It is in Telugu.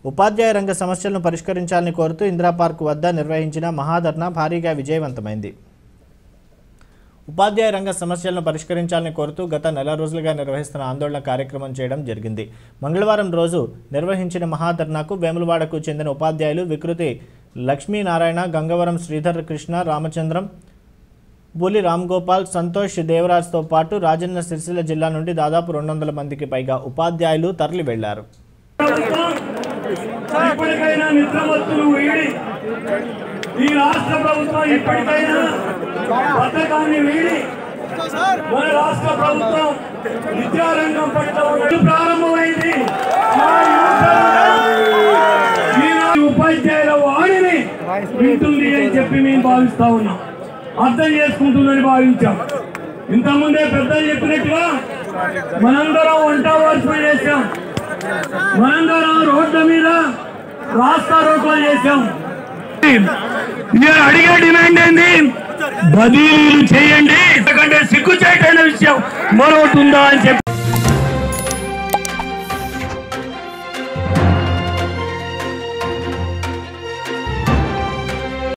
ఉపాధ్యాయ రంగ సమస్యలను పరిష్కరించాలని కోరుతూ ఇందిరా పార్క్ వద్ద నిర్వహించిన మహాధర్నా భారీగా విజయవంతమైంది ఉపాధ్యాయ రంగ సమస్యలను పరిష్కరించాలని కోరుతూ గత నెల రోజులుగా నిర్వహిస్తున్న ఆందోళన కార్యక్రమం చేయడం జరిగింది మంగళవారం రోజు నిర్వహించిన మహాధర్నాకు వేములవాడకు చెందిన ఉపాధ్యాయులు వికృతి లక్ష్మీనారాయణ గంగవరం శ్రీధర్ కృష్ణ రామచంద్రం బులి రామ్ గోపాల్ సంతోష్ దేవరాజ్తో పాటు రాజన్న సిరిసిల్ల జిల్లా నుండి దాదాపు రెండు వందల మందికి పైగా ఉపాధ్యాయులు తరలి వెళ్లారు ఇప్పటికైనా నిద్రమత్తులు వీడి ఈ రాష్ట్ర ప్రభుత్వం ఇప్పటికైనా పథకాన్ని వీడి మన రాష్ట్ర ప్రభుత్వం విద్యారంగం పట్ల ఉన్నట్టు ప్రారంభమైంది మా యువత ఈనాడు ఉపాధ్యాయుల వాణిని వింటుంది అని చెప్పి మేము భావిస్తా ఉన్నాం అర్థం చేసుకుంటుందని భావించాం ఇంతకుముందే పెద్దలు చెప్పినట్టుగా మనందరం వంట వార్పు చేశాం మనందరం రోడ్ల మీద రాస్తా రోడ్లు చేశాం నేను అడిగే డిమాండ్ ఏంది బదిలీలు చేయండి ఎందుకంటే సిగ్గు చేయటైన విషయం మరొకటి ఉందా అని చెప్పి